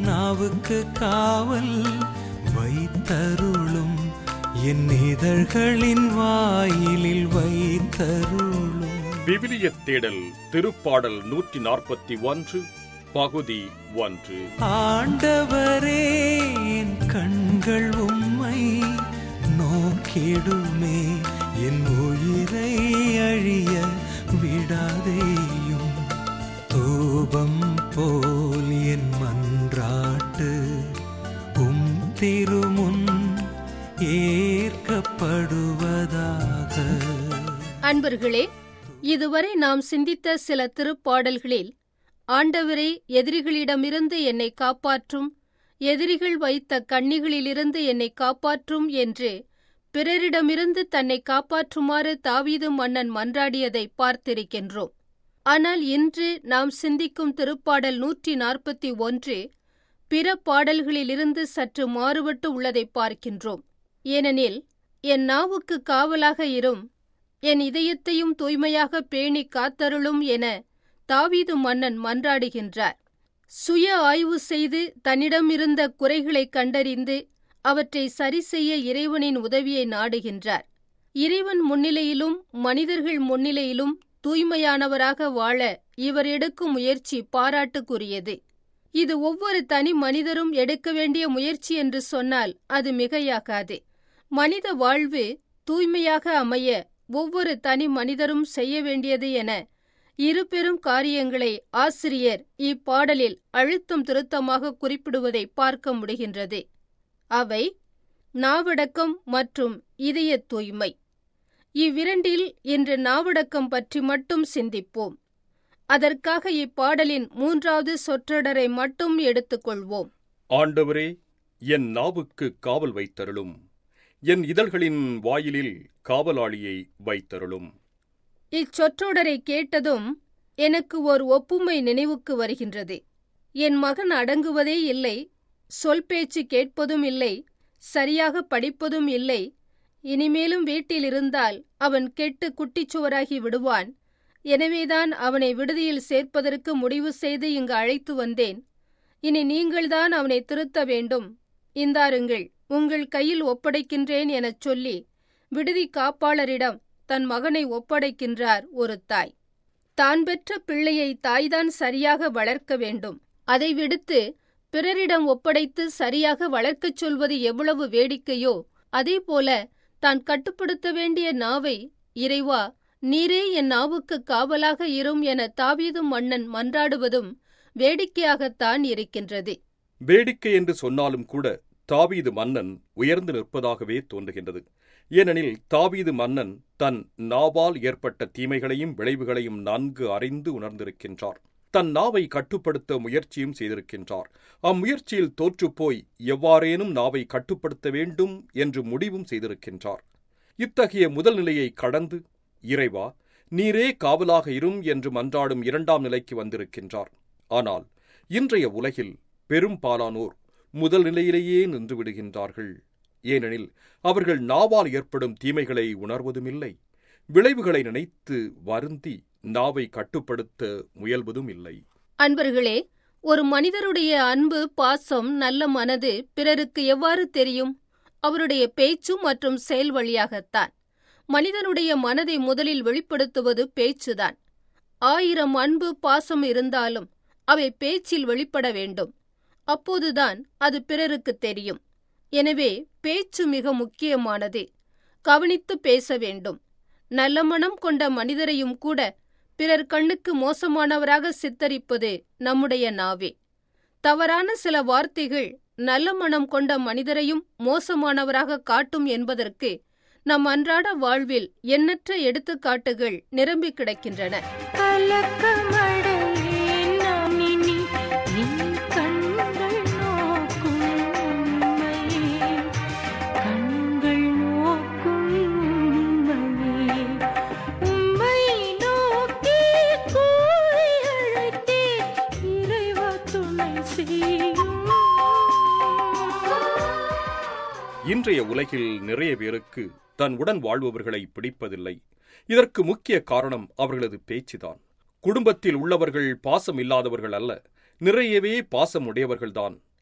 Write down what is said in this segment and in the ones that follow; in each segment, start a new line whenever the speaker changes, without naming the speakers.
நாவுக்கு காவல் வைத்தருளும் என் இதழ்களின் வாயிலில் வைத்தருளும்
விவிலிய தேடல் திருப்பாடல் நூற்றி நாற்பத்தி ஒன்று பகுதி ஒன்று
ஆண்டவரே என் கண்கள் உம்மை நோக்கிடுமே என் உயிரை அழிய விடாதேயும் தூபம் போல் என் மன்றாட்டு உம் திருமுன் ஏற்கப்படுவதாக
அன்பர்களே இதுவரை நாம் சிந்தித்த சில திருப்பாடல்களில் ஆண்டவரே எதிரிகளிடமிருந்து என்னை காப்பாற்றும் எதிரிகள் வைத்த கண்ணிகளிலிருந்து என்னை காப்பாற்றும் என்று பிறரிடமிருந்து தன்னை காப்பாற்றுமாறு தாவீது மன்னன் மன்றாடியதை பார்த்திருக்கின்றோம் ஆனால் இன்று நாம் சிந்திக்கும் திருப்பாடல் நூற்றி நாற்பத்தி ஒன்று பிற பாடல்களிலிருந்து சற்று மாறுபட்டு உள்ளதை பார்க்கின்றோம் ஏனெனில் என் நாவுக்கு காவலாக இரும் என் இதயத்தையும் தூய்மையாக பேணி காத்தருளும் என தாவீது மன்னன் மன்றாடுகின்றார் சுய ஆய்வு செய்து தன்னிடமிருந்த குறைகளைக் கண்டறிந்து அவற்றை சரி செய்ய இறைவனின் உதவியை நாடுகின்றார் இறைவன் முன்னிலையிலும் மனிதர்கள் முன்னிலையிலும் தூய்மையானவராக வாழ இவர் எடுக்கும் முயற்சி பாராட்டுக்குரியது இது ஒவ்வொரு தனி மனிதரும் எடுக்க வேண்டிய முயற்சி என்று சொன்னால் அது மிகையாகாது மனித வாழ்வு தூய்மையாக அமைய ஒவ்வொரு தனி மனிதரும் செய்ய வேண்டியது என இரு பெரும் காரியங்களை ஆசிரியர் இப்பாடலில் அழுத்தம் திருத்தமாக குறிப்பிடுவதை பார்க்க முடிகின்றது அவை நாவடக்கம் மற்றும் இதய தூய்மை இவ்விரண்டில் இன்று நாவடக்கம் பற்றி மட்டும் சிந்திப்போம் அதற்காக இப்பாடலின் மூன்றாவது சொற்றொடரை மட்டும் எடுத்துக்கொள்வோம்
ஆண்டவரே என் நாவுக்கு காவல் வைத்தருளும் என் இதழ்களின் வாயிலில் காவலாளியை வைத்தருளும்
இச்சொற்றொடரை கேட்டதும் எனக்கு ஒரு ஒப்புமை நினைவுக்கு வருகின்றது என் மகன் அடங்குவதே இல்லை சொல் பேச்சு கேட்பதும் இல்லை சரியாக படிப்பதும் இல்லை இனிமேலும் வீட்டில் இருந்தால் அவன் கெட்டு குட்டிச்சுவராகி விடுவான் எனவேதான் அவனை விடுதியில் சேர்ப்பதற்கு முடிவு செய்து இங்கு அழைத்து வந்தேன் இனி நீங்கள்தான் அவனை திருத்த வேண்டும் இந்தாருங்கள் உங்கள் கையில் ஒப்படைக்கின்றேன் எனச் சொல்லி விடுதி காப்பாளரிடம் தன் மகனை ஒப்படைக்கின்றார் ஒரு தாய் தான் பெற்ற பிள்ளையை தாய்தான் சரியாக வளர்க்க வேண்டும் அதை விடுத்து பிறரிடம் ஒப்படைத்து சரியாக வளர்க்கச் சொல்வது எவ்வளவு வேடிக்கையோ அதேபோல தான் கட்டுப்படுத்த வேண்டிய நாவை இறைவா நீரே என் நாவுக்கு காவலாக இரும் என தாவீது மன்னன் மன்றாடுவதும் வேடிக்கையாகத்தான் இருக்கின்றது
வேடிக்கை என்று சொன்னாலும் கூட தாவீது மன்னன் உயர்ந்து நிற்பதாகவே தோன்றுகின்றது ஏனெனில் தாவீது மன்னன் தன் நாவால் ஏற்பட்ட தீமைகளையும் விளைவுகளையும் நன்கு அறிந்து உணர்ந்திருக்கின்றார் தன் நாவை கட்டுப்படுத்த முயற்சியும் செய்திருக்கின்றார் அம்முயற்சியில் தோற்றுப்போய் எவ்வாறேனும் நாவை கட்டுப்படுத்த வேண்டும் என்று முடிவும் செய்திருக்கின்றார் இத்தகைய முதல் நிலையை கடந்து இறைவா நீரே காவலாக இரும் என்று மன்றாடும் இரண்டாம் நிலைக்கு வந்திருக்கின்றார் ஆனால் இன்றைய உலகில் பெரும்பாலானோர் முதல் நிலையிலேயே நின்று விடுகின்றார்கள் ஏனெனில் அவர்கள் நாவால் ஏற்படும் தீமைகளை உணர்வதுமில்லை விளைவுகளை நினைத்து வருந்தி நாவை கட்டுப்படுத்த முயல்வதும் இல்லை
அன்பர்களே ஒரு மனிதருடைய அன்பு பாசம் நல்ல மனது பிறருக்கு எவ்வாறு தெரியும் அவருடைய பேச்சு மற்றும் செயல் வழியாகத்தான் மனிதனுடைய மனதை முதலில் வெளிப்படுத்துவது பேச்சுதான் ஆயிரம் அன்பு பாசம் இருந்தாலும் அவை பேச்சில் வெளிப்பட வேண்டும் அப்போதுதான் அது பிறருக்கு தெரியும் எனவே பேச்சு மிக முக்கியமானது கவனித்து பேச வேண்டும் நல்ல மனம் கொண்ட மனிதரையும் கூட பிறர் கண்ணுக்கு மோசமானவராக சித்தரிப்பது நம்முடைய நாவே தவறான சில வார்த்தைகள் நல்ல மனம் கொண்ட மனிதரையும் மோசமானவராக காட்டும் என்பதற்கு நம் அன்றாட வாழ்வில் எண்ணற்ற எடுத்துக்காட்டுகள் நிரம்பி கிடக்கின்றன
கலக்கமடையேன் நான் இனி நின் கண்கள் நோக்கும் உம்மையே. கண்கள் நோக்கும் உம்மையே. உம்மை நோக்கி கூவி அழைத்தேன். இறைவா துணை செய்யும்
இன்றைய உலகில் நிறைய பேருக்கு தன் உடன் வாழ்பவர்களை பிடிப்பதில்லை இதற்கு முக்கிய காரணம் அவர்களது பேச்சுதான் குடும்பத்தில் உள்ளவர்கள் பாசம் இல்லாதவர்கள் அல்ல நிறையவே பாசம் உடையவர்கள்தான்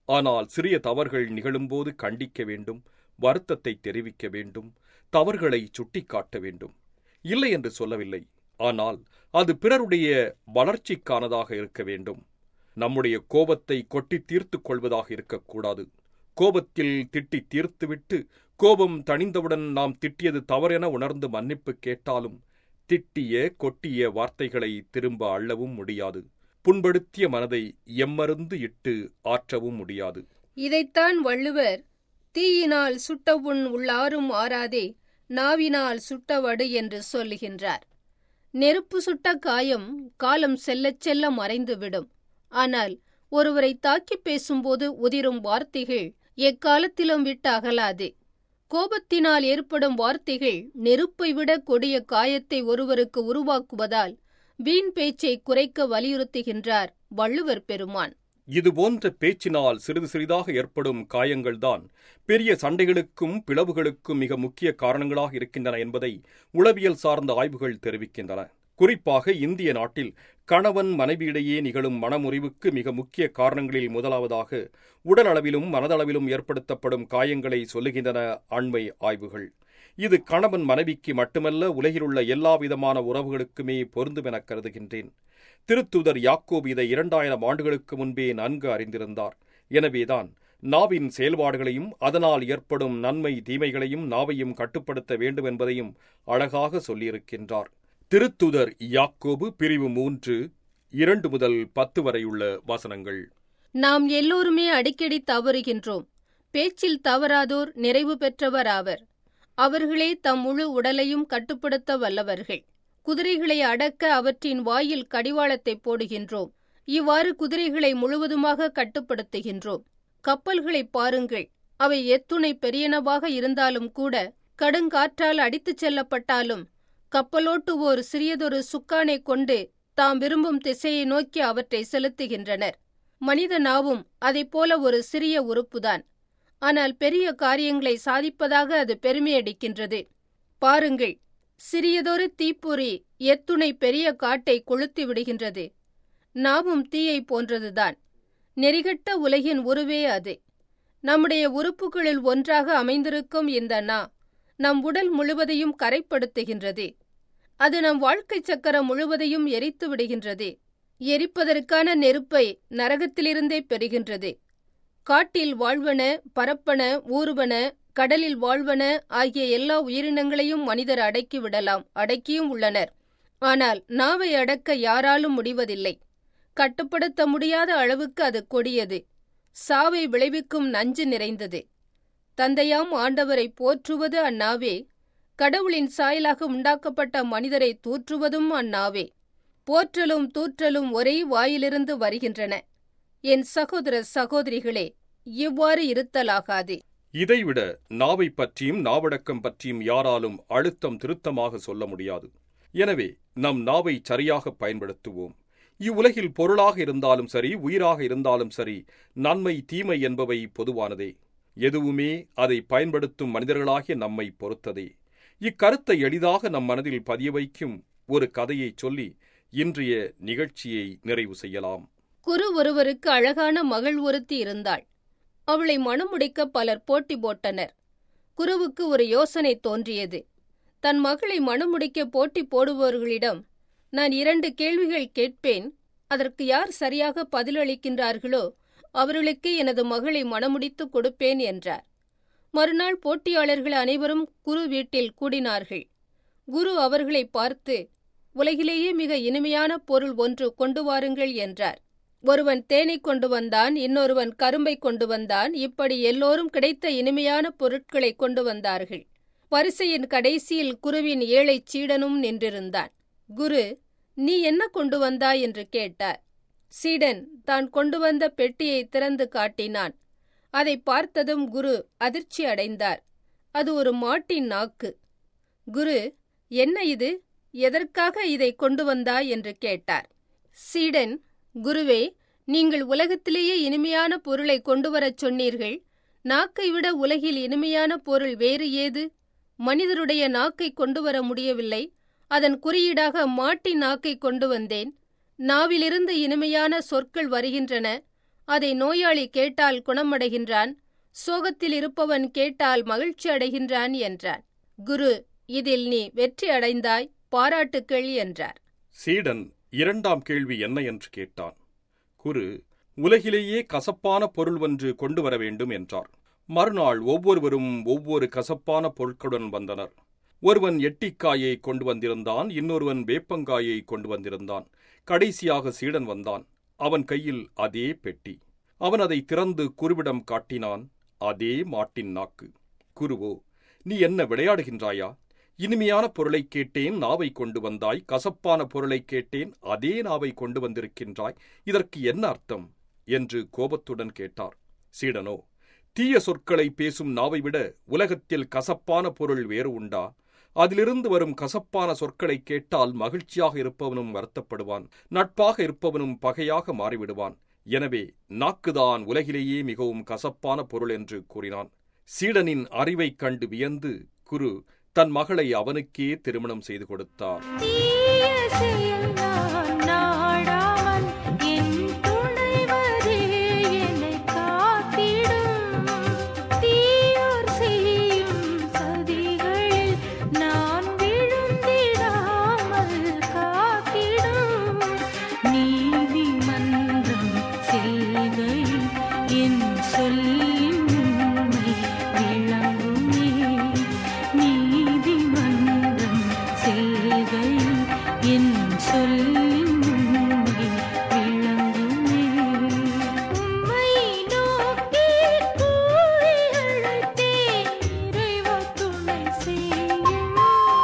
ஆனால் சிறிய தவறுகள் நிகழும்போது கண்டிக்க வேண்டும் வருத்தத்தை தெரிவிக்க வேண்டும் தவறுகளை சுட்டிக்காட்ட வேண்டும் இல்லை என்று சொல்லவில்லை ஆனால் அது பிறருடைய வளர்ச்சிக்கானதாக இருக்க வேண்டும் நம்முடைய கோபத்தை கொட்டி தீர்த்துக் கொள்வதாக இருக்கக்கூடாது கோபத்தில் திட்டி தீர்த்துவிட்டு கோபம் தணிந்தவுடன் நாம் திட்டியது தவறென உணர்ந்து மன்னிப்பு கேட்டாலும் திட்டிய கொட்டிய வார்த்தைகளை திரும்ப அள்ளவும் முடியாது புண்படுத்திய மனதை எம்மருந்து இட்டு ஆற்றவும் முடியாது
இதைத்தான் வள்ளுவர் தீயினால் சுட்டவுன் உள்ளாரும் ஆறாதே நாவினால் சுட்டவடு என்று சொல்லுகின்றார் நெருப்பு சுட்ட காயம் காலம் செல்லச் செல்ல மறைந்துவிடும் ஆனால் ஒருவரை தாக்கிப் பேசும்போது உதிரும் வார்த்தைகள் எக்காலத்திலும் விட்டு அகலாது கோபத்தினால் ஏற்படும் வார்த்தைகள் நெருப்பை விட கொடிய காயத்தை ஒருவருக்கு உருவாக்குவதால் வீண் பேச்சை குறைக்க வலியுறுத்துகின்றார் வள்ளுவர் பெருமான்
இதுபோன்ற பேச்சினால் சிறிது சிறிதாக ஏற்படும் காயங்கள்தான் பெரிய சண்டைகளுக்கும் பிளவுகளுக்கும் மிக முக்கிய காரணங்களாக இருக்கின்றன என்பதை உளவியல் சார்ந்த ஆய்வுகள் தெரிவிக்கின்றன குறிப்பாக இந்திய நாட்டில் கணவன் மனைவியிடையே நிகழும் மனமுறிவுக்கு மிக முக்கிய காரணங்களில் முதலாவதாக உடல் அளவிலும் மனதளவிலும் ஏற்படுத்தப்படும் காயங்களை சொல்லுகின்றன அண்மை ஆய்வுகள் இது கணவன் மனைவிக்கு மட்டுமல்ல உலகிலுள்ள எல்லா விதமான உறவுகளுக்குமே பொருந்தும் என கருதுகின்றேன் திருத்துதர் யாக்கோப் இதை இரண்டாயிரம் ஆண்டுகளுக்கு முன்பே நன்கு அறிந்திருந்தார் எனவேதான் நாவின் செயல்பாடுகளையும் அதனால் ஏற்படும் நன்மை தீமைகளையும் நாவையும் கட்டுப்படுத்த வேண்டும் என்பதையும் அழகாக சொல்லியிருக்கின்றார் திருத்துதர் யாக்கோபு பிரிவு மூன்று இரண்டு முதல் பத்து வரையுள்ள வசனங்கள்
நாம் எல்லோருமே அடிக்கடி தவறுகின்றோம் பேச்சில் தவறாதோர் நிறைவு பெற்றவர் ஆவர் அவர்களே தம் முழு உடலையும் கட்டுப்படுத்த வல்லவர்கள் குதிரைகளை அடக்க அவற்றின் வாயில் கடிவாளத்தை போடுகின்றோம் இவ்வாறு குதிரைகளை முழுவதுமாக கட்டுப்படுத்துகின்றோம் கப்பல்களை பாருங்கள் அவை எத்துணை பெரியனவாக இருந்தாலும் கூட கடுங்காற்றால் அடித்துச் செல்லப்பட்டாலும் கப்பலோட்டுவோர் சிறியதொரு சுக்கானை கொண்டு தாம் விரும்பும் திசையை நோக்கி அவற்றை செலுத்துகின்றனர் மனித நாவும் அதைப்போல ஒரு சிறிய உறுப்புதான் ஆனால் பெரிய காரியங்களை சாதிப்பதாக அது பெருமையடிக்கின்றது பாருங்கள் சிறியதொரு தீப்பொறி எத்துணை பெரிய காட்டை கொளுத்தி விடுகின்றது நாவும் தீயை போன்றதுதான் நெறிகட்ட உலகின் உருவே அது நம்முடைய உறுப்புகளில் ஒன்றாக அமைந்திருக்கும் இந்த நா நம் உடல் முழுவதையும் கரைப்படுத்துகின்றது அது நம் வாழ்க்கை சக்கரம் முழுவதையும் எரித்து விடுகின்றது எரிப்பதற்கான நெருப்பை நரகத்திலிருந்தே பெறுகின்றது காட்டில் வாழ்வன பரப்பன ஊறுவன கடலில் வாழ்வன ஆகிய எல்லா உயிரினங்களையும் மனிதர் அடக்கி விடலாம் அடக்கியும் உள்ளனர் ஆனால் நாவை அடக்க யாராலும் முடிவதில்லை கட்டுப்படுத்த முடியாத அளவுக்கு அது கொடியது சாவை விளைவிக்கும் நஞ்சு நிறைந்தது தந்தையாம் ஆண்டவரை போற்றுவது அந்நாவே கடவுளின் சாயலாக உண்டாக்கப்பட்ட மனிதரை தூற்றுவதும் அந்நாவே போற்றலும் தூற்றலும் ஒரே வாயிலிருந்து வருகின்றன என் சகோதர சகோதரிகளே இவ்வாறு இருத்தலாகாது
இதைவிட நாவை பற்றியும் நாவடக்கம் பற்றியும் யாராலும் அழுத்தம் திருத்தமாக சொல்ல முடியாது எனவே நம் நாவை சரியாக பயன்படுத்துவோம் இவ்வுலகில் பொருளாக இருந்தாலும் சரி உயிராக இருந்தாலும் சரி நன்மை தீமை என்பவை பொதுவானதே எதுவுமே அதை பயன்படுத்தும் மனிதர்களாகிய நம்மை பொறுத்ததே இக்கருத்தை எளிதாக நம் மனதில் பதிய வைக்கும் ஒரு கதையை சொல்லி இன்றைய நிகழ்ச்சியை நிறைவு செய்யலாம்
குரு ஒருவருக்கு அழகான மகள் ஒருத்தி இருந்தாள் அவளை மணமுடிக்க பலர் போட்டி போட்டனர் குருவுக்கு ஒரு யோசனை தோன்றியது தன் மகளை மணமுடிக்க போட்டி போடுபவர்களிடம் நான் இரண்டு கேள்விகள் கேட்பேன் அதற்கு யார் சரியாக பதிலளிக்கின்றார்களோ அவர்களுக்கு எனது மகளை மணமுடித்து கொடுப்பேன் என்றார் மறுநாள் போட்டியாளர்கள் அனைவரும் குரு வீட்டில் கூடினார்கள் குரு அவர்களை பார்த்து உலகிலேயே மிக இனிமையான பொருள் ஒன்று கொண்டு வாருங்கள் என்றார் ஒருவன் தேனை கொண்டு வந்தான் இன்னொருவன் கரும்பை கொண்டு வந்தான் இப்படி எல்லோரும் கிடைத்த இனிமையான பொருட்களை கொண்டு வந்தார்கள் வரிசையின் கடைசியில் குருவின் ஏழை சீடனும் நின்றிருந்தான் குரு நீ என்ன கொண்டு வந்தாய் என்று கேட்டார் சீடன் தான் கொண்டு வந்த பெட்டியை திறந்து காட்டினான் அதை பார்த்ததும் குரு அதிர்ச்சி அடைந்தார் அது ஒரு மாட்டின் நாக்கு குரு என்ன இது எதற்காக இதை கொண்டு வந்தாய் என்று கேட்டார் சீடன் குருவே நீங்கள் உலகத்திலேயே இனிமையான பொருளை கொண்டு வரச் சொன்னீர்கள் நாக்கை விட உலகில் இனிமையான பொருள் வேறு ஏது மனிதருடைய நாக்கை கொண்டு வர முடியவில்லை அதன் குறியீடாக மாட்டின் நாக்கை கொண்டு வந்தேன் நாவிலிருந்து இனிமையான சொற்கள் வருகின்றன அதை நோயாளி கேட்டால் குணமடைகின்றான் சோகத்தில் இருப்பவன் கேட்டால் மகிழ்ச்சி அடைகின்றான் என்றான் குரு இதில் நீ வெற்றி அடைந்தாய் பாராட்டுக்கள் என்றார்
சீடன் இரண்டாம் கேள்வி என்ன என்று கேட்டான் குரு உலகிலேயே கசப்பான பொருள் ஒன்று கொண்டு வர வேண்டும் என்றார் மறுநாள் ஒவ்வொருவரும் ஒவ்வொரு கசப்பான பொருட்களுடன் வந்தனர் ஒருவன் எட்டிக்காயை கொண்டு வந்திருந்தான் இன்னொருவன் வேப்பங்காயை கொண்டு வந்திருந்தான் கடைசியாக சீடன் வந்தான் அவன் கையில் அதே பெட்டி அவன் அதை திறந்து குருவிடம் காட்டினான் அதே மாட்டின் நாக்கு குருவோ நீ என்ன விளையாடுகின்றாயா இனிமையான பொருளைக் கேட்டேன் நாவை கொண்டு வந்தாய் கசப்பான பொருளைக் கேட்டேன் அதே நாவை கொண்டு வந்திருக்கின்றாய் இதற்கு என்ன அர்த்தம் என்று கோபத்துடன் கேட்டார் சீடனோ தீய சொற்களை பேசும் நாவை விட உலகத்தில் கசப்பான பொருள் வேறு உண்டா அதிலிருந்து வரும் கசப்பான சொற்களை கேட்டால் மகிழ்ச்சியாக இருப்பவனும் வருத்தப்படுவான் நட்பாக இருப்பவனும் பகையாக மாறிவிடுவான் எனவே நாக்குதான் உலகிலேயே மிகவும் கசப்பான பொருள் என்று கூறினான் சீடனின் அறிவைக் கண்டு வியந்து குரு தன் மகளை அவனுக்கே திருமணம் செய்து கொடுத்தார்
தீய செயல் நான் நாடாமல் என் துணைவரே என்னை காத்திடும் தீயோர் செய்யும் சதிகளில் நான் விழுந்திடாமல் காத்திடும் நீதிமன்றம் செய்கையில் என் சொல்லின் உண்மை விளங்குமே நீதிமன்றம் செய்கையில் என் சொல்லின் உண்மை விளங்குமே உம்மை நோக்கி கூவி அழைத்தேன் இறைவா துணை செய்யும்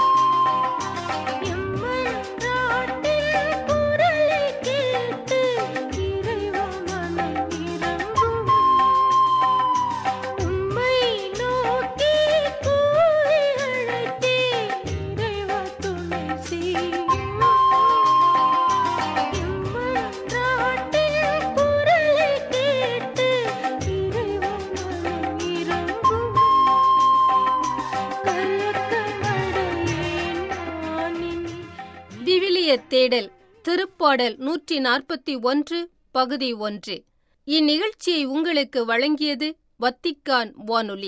எம்மன்றாட்டில் குரலைக் கேட்டு இறைவா மனம் இறங்கும். உம்மை நோக்கி கூவி அழைத்தேன் இறைவா துணை செய்யும். எம்மன்றாட்டில் குரலைக் கேட்டு இறைவா மனம் இறங்கும். கலக்கமடையேன் நான் இனி.
விவிலிய தேடல் திருப்பாடல் நூற்றி நாற்பத்தி ஒன்று பகுதி ஒன்று இந்நிகழ்ச்சியை உங்களுக்கு வழங்கியது வத்திக்கான் வானொலி